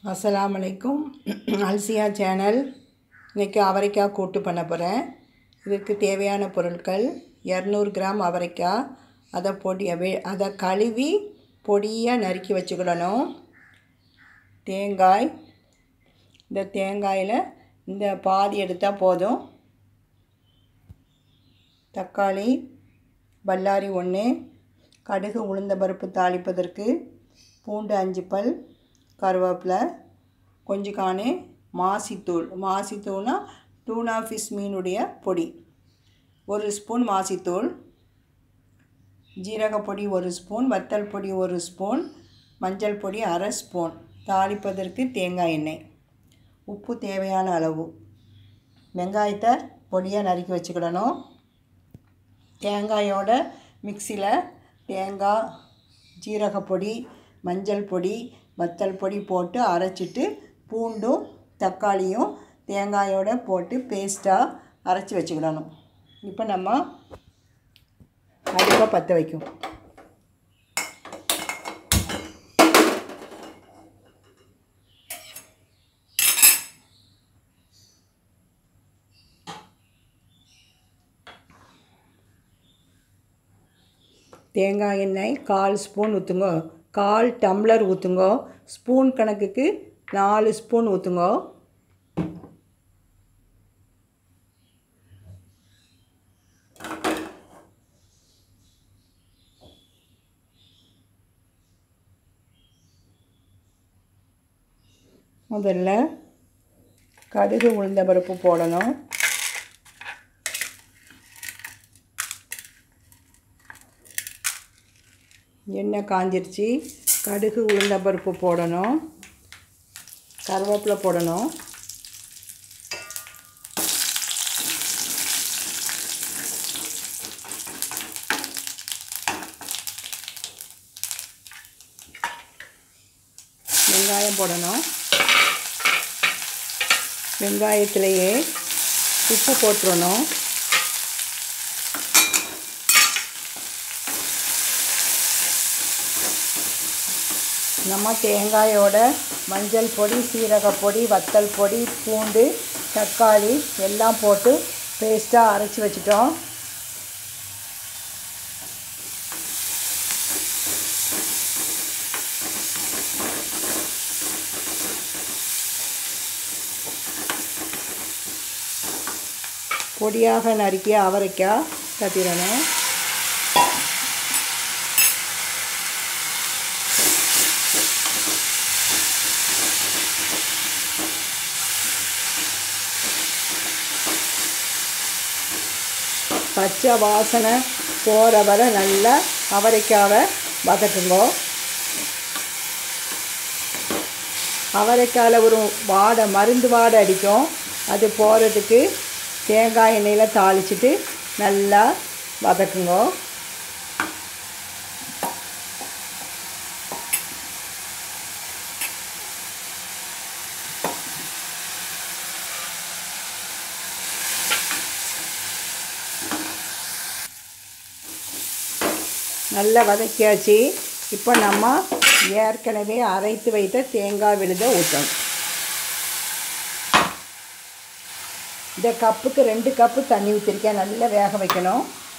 அஸ்ஸலாமு அலைக்கும் அல்சியா சேனல் இன்றைக்கி அவரைக்காய் கூட்டு பண்ண போகிறேன் இதுக்கு தேவையான பொருட்கள் இரநூறு கிராம் அவரைக்காய் அதை பொடி வே- அதை கழுவி பொடியாக நறுக்கி வச்சுக்கிடணும் தேங்காய் இந்த தேங்காயில் இந்த பாதி எடுத்தால் போதும் தக்காளி பல்லாரி ஒன்று கடுகு உளுந்தம்பருப்பு தாளிப்பதற்கு பூண்டு அஞ்சு பல் கருவேப்பிலை கொஞ்சம் காணு மாசித்தூள் மாசித்தூள்னா டூனா ஃபிஷ் மீனுடைய பொடி ஒரு ஸ்பூன் மாசித்தூள் ஜீரகப்பொடி ஒரு ஸ்பூன் வத்தல் பொடி ஒரு ஸ்பூன் மஞ்சள் பொடி அரை ஸ்பூன் தாளிப்பதற்கு தேங்காய் எண்ணெய் உப்பு தேவையான அளவு வெங்காயத்தை பொடியாக நறுக்கி வச்சுக்கிடணும் தேங்காயோட மிக்சியில் தேங்காய் ஜீரகப்பொடி மஞ்சள் பொடி வத்தல் பொடி போட்டு அரைச்சிட்டு பூண்டும் தக்காளியும் தேங்காயோட போட்டு பேஸ்ட்டாக அரைச்சி வச்சுக்கிடணும் இப்போ நம்ம அடுப்பை பற்ற வைக்கும் தேங்காய் எண்ணெய் கால் ஸ்பூன் ஊற்றுங்க கால் டம்ளர் ஊற்றுங்க ஸ்பூன் கணக்குக்கு நாலு ஸ்பூன் ஊற்றுங்க முதல்ல கடுகு உளுந்த பருப்பு போடணும் எண்ணெய் காஞ்சிருச்சு கடுகு உளுந்த பருப்பு போடணும் கருவேப்பிலை போடணும் வெங்காயம் போடணும் வெங்காயத்திலேயே உப்பு போட்டுறணும் நம்ம தேங்காயோட மஞ்சள் பொடி சீரகப்பொடி வத்தல் பொடி பூண்டு தக்காளி எல்லாம் போட்டு பேஸ்ட்டாக அரைச்சி வச்சிட்டோம் பொடியாக நறுக்கிய அவரைக்காய் தட்டிடணும் பச்சை வாசனை போகிற வரை நல்லா அவரைக்காவை வதக்குங்க அவரைக்காயில் ஒரு வாடை மருந்து வாடை அடிக்கும் அது போகிறதுக்கு தேங்காய் எண்ணெயில் தாளிச்சிட்டு நல்லா வதக்குங்க நல்லா வதக்கியாச்சு இப்போ நம்ம ஏற்கனவே அரைத்து வைத்த தேங்காய் விழுத ஊற்றணும் இந்த கப்புக்கு ரெண்டு கப்பு தண்ணி ஊற்றிருக்கேன் நல்லா வேக வைக்கணும்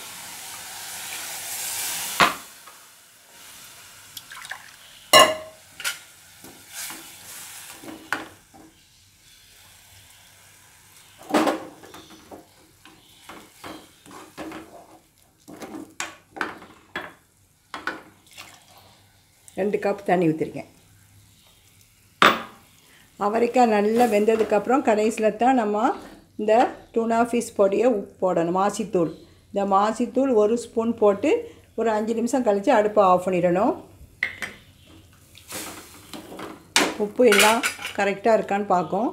ரெண்டு கப் தண்ணி ஊற்றிருக்கேன் அவரைக்காய் நல்லா வெந்ததுக்கப்புறம் கடைசியில் தான் நம்ம இந்த டூனா ஃபிஷ் பொடியை உப்பு போடணும் மாசித்தூள் இந்த மாசித்தூள் ஒரு ஸ்பூன் போட்டு ஒரு அஞ்சு நிமிஷம் கழித்து அடுப்பை ஆஃப் பண்ணிடணும் உப்பு எல்லாம் கரெக்டாக இருக்கான்னு பார்க்கும்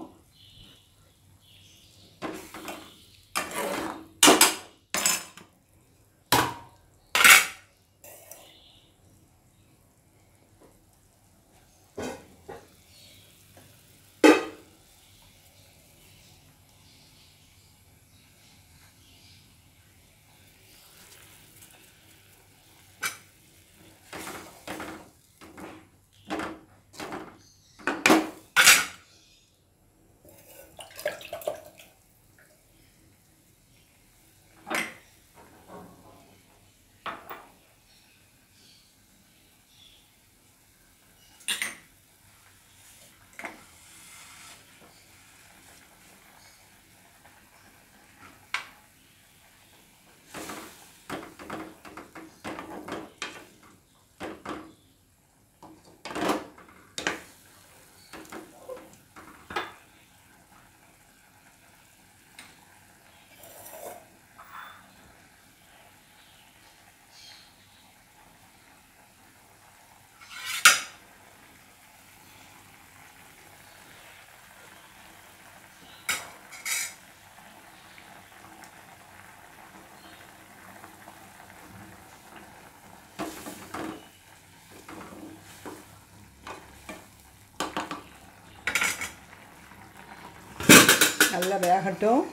நல்லா வேகட்டும்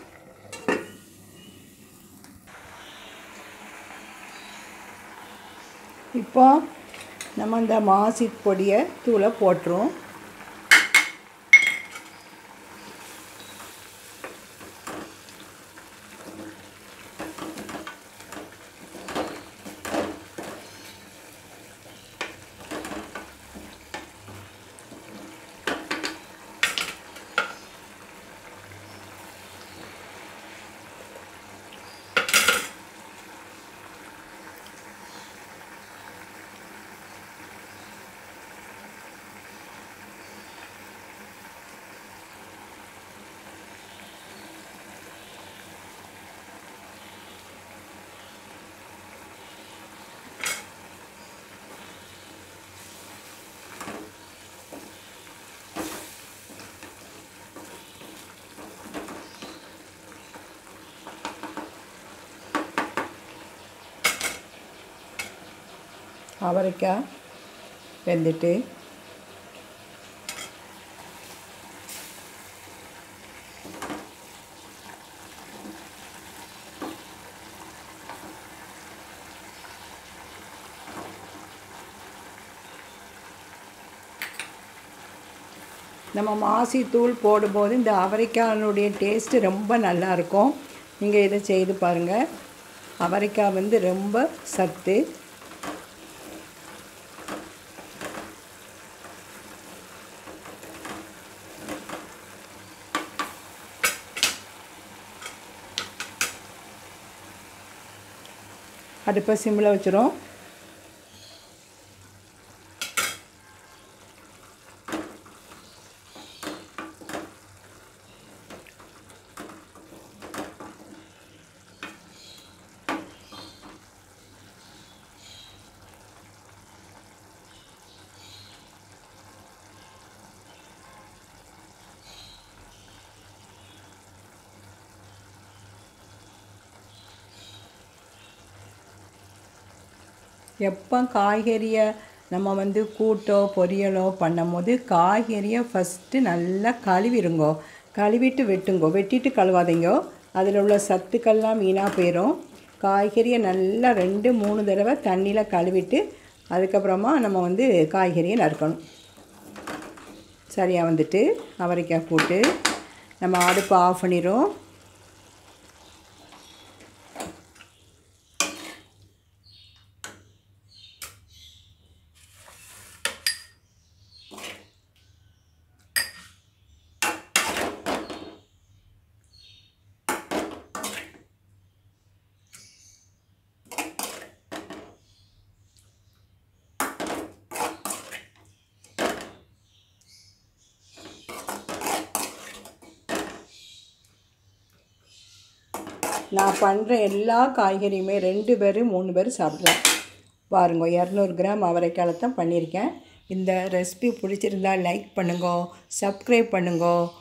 இப்போ நம்ம இந்த மாசி பொடியை தூளை போட்டுரும் அவரைக்காய் வெந்துட்டு நம்ம மாசி தூள் போடும்போது இந்த அவரைக்காயினுடைய டேஸ்ட்டு ரொம்ப நல்லாயிருக்கும் நீங்கள் இதை செய்து பாருங்கள் அவரைக்காய் வந்து ரொம்ப சத்து அடுப்பை சிம்மில் வச்சிரும் எப்போ காய்கறியை நம்ம வந்து கூட்டோ பொரியலோ பண்ணும்போது காய்கறியை ஃபஸ்ட்டு நல்லா கழுவிடுங்கோ கழுவிட்டு வெட்டுங்கோ வெட்டிட்டு கழுவாதீங்கோ அதில் உள்ள சத்துக்கள்லாம் வீணாக போயிடும் காய்கறியை நல்லா ரெண்டு மூணு தடவை தண்ணியில் கழுவிட்டு அதுக்கப்புறமா நம்ம வந்து காய்கறியை நறுக்கணும் சரியாக வந்துட்டு அவரைக்காய் போட்டு நம்ம அடுப்பை ஆஃப் பண்ணிடும் நான் பண்ணுற எல்லா காய்கறியுமே ரெண்டு பேர் மூணு பேர் சாப்பிட்லாம் பாருங்க இரநூறு கிராம் அவரைக்காய் தான் பண்ணியிருக்கேன் இந்த ரெசிபி பிடிச்சிருந்தா லைக் பண்ணுங்க சப்ஸ்கிரைப் பண்ணுங்க